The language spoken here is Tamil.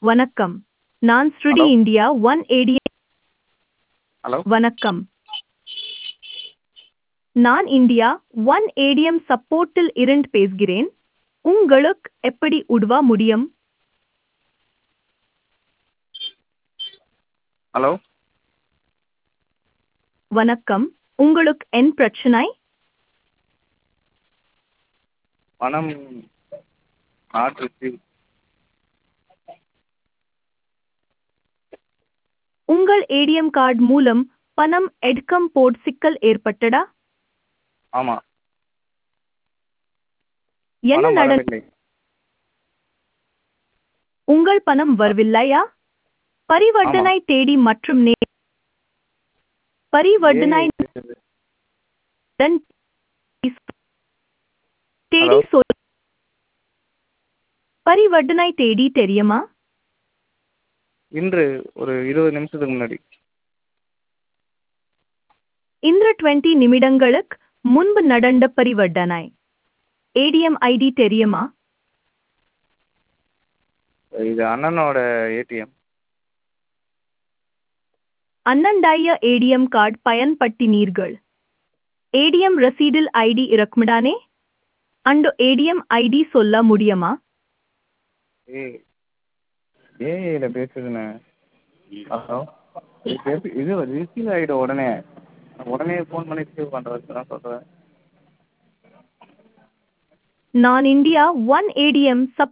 வணக்கம் நான் Shruti hello India one ATM hello வணக்கம் நான் இந்தியா ஒன் ஏடிஎம் சப்போர்ட்டில் இருந்து பேசுகிறேன் உங்களுக்கு எப்படி உதவ முடியும் ஹலோ வணக்கம் உங்களுக்கு என் பிரச்சனை பணம் நாட் ரிசீவ் உங்கள் ஏடிஎம் கார்டு மூலம் பணம் எடுக்கும் போது சிக்கல் ஏற்பட்டதா ஆமாம் என்ன பணம் நட வரவில்லை உங்கள் பணம் வரவில்லையா பரிவர்த்தனை ஆமாம் தேதி மற்றும் நே பரிவர்த்தனை ஏஐ பேசுது டன் தேதி ஹலோ சொல் பரிவர்த்தனை தேதி தெரியுமா இன்று ஒரு இருபது நிமிஷத்துக்கு முன்னாடி இந்த டுவெண்ட்டி நிமிடங்களுக்கு முன்பு நடந்த பரிவர்த்தனை ஏடிஎம் ஐடி தெரியுமா இது அண்ணனோட ஏடிஎம் அண்ணண்டாய ஏடிஎம் கார்டு பயன்படுத்தினீர்கள் ஏடிஎம் ரசீடில் ஐடி இருக்குமிடானே அண்டு ஏடிஎம் ஐடி சொல்ல முடியுமா ஏ ஏஐல பேசுதுண்ணே ஹலோ இது பேசு இது ரிசீவ் ஆகிடும் உடனே உடனே ஃபோன் பண்ணி ரிசீவ் பண்ணுறதுக்கு தான் சொல்கிறேன் நான் இந்தியா ஒன் ஏடிஎம் சப்